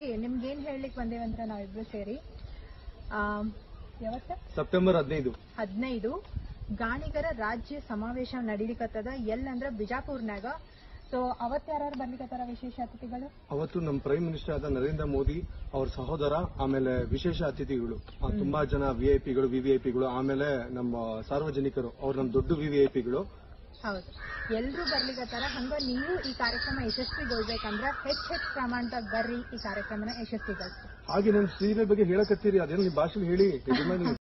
ನಿಮ್ಗೆ ಏನ್ ಹೇಳಲಿಕ್ಕೆ ಬಂದೇವೆ ಅಂದ್ರೆ ನಾವಿಬ್ರು ಸೇರಿ ಆ, ಯಾವತ್ತ ಸೆಪ್ಟೆಂಬರ್ ಹದಿನೈದು ಹದಿನೈದು ಗಾಣಿಗರ ರಾಜ್ಯ ಸಮಾವೇಶ ನಡೀಲಿಕತ್ತದ ಎಲ್ಲಂದ್ರ ಬಿಜಾಪುರ್ನಾಗ ಸೊ ಅವತ್ ಯಾರು ಬರ್ಲಿಕತ್ತಾರ ವಿಶೇಷ ಅತಿಥಿಗಳು ಅವತ್ತು ನಮ್ಮ ಪ್ರೈಮ್ ಮಿನಿಸ್ಟರ್ ಆದ ನರೇಂದ್ರ ಮೋದಿ ಅವ್ರ ಸಹೋದರ ಆಮೇಲೆ ವಿಶೇಷ ಅತಿಥಿಗಳು ಆ, ತುಂಬಾ ಜನ ವಿಐಪಿಗಳು ವಿವಿಐಪಿಗಳು ಆಮೇಲೆ ನಮ್ಮ ಸಾರ್ವಜನಿಕರು ಅವ್ರು ನಮ್ಮ ದೊಡ್ಡ ವಿವಿಐಪಿಗಳು ಹೌದು ಎಲ್ರೂ ಬರ್ಲಿಕತ್ತಾರ ಹಂಗ ನೀವು ಈ ಕಾರ್ಯಕ್ರಮ ಯಶಸ್ವಿಗೊಳ್ಬೇಕಂದ್ರ ಹೆಚ್ಚ್ ಹೆಚ್ಚ್ ಪ್ರಮಾಣದಾಗ ಬರ್ರಿ ಈ ಕಾರ್ಯಕ್ರಮನ ಯಶಸ್ವಿಗೊಳಿಸಿ ಹಾಗೆ ನನ್ನ ಸೀರೆ ಬಗ್ಗೆ ಹೇಳಕತ್ತೀರಿ ಅದೇನು ನಿಮ್ಮ ಭಾಷೆಲಿ ಹೇಳಿ ಯಜಮಾನಿ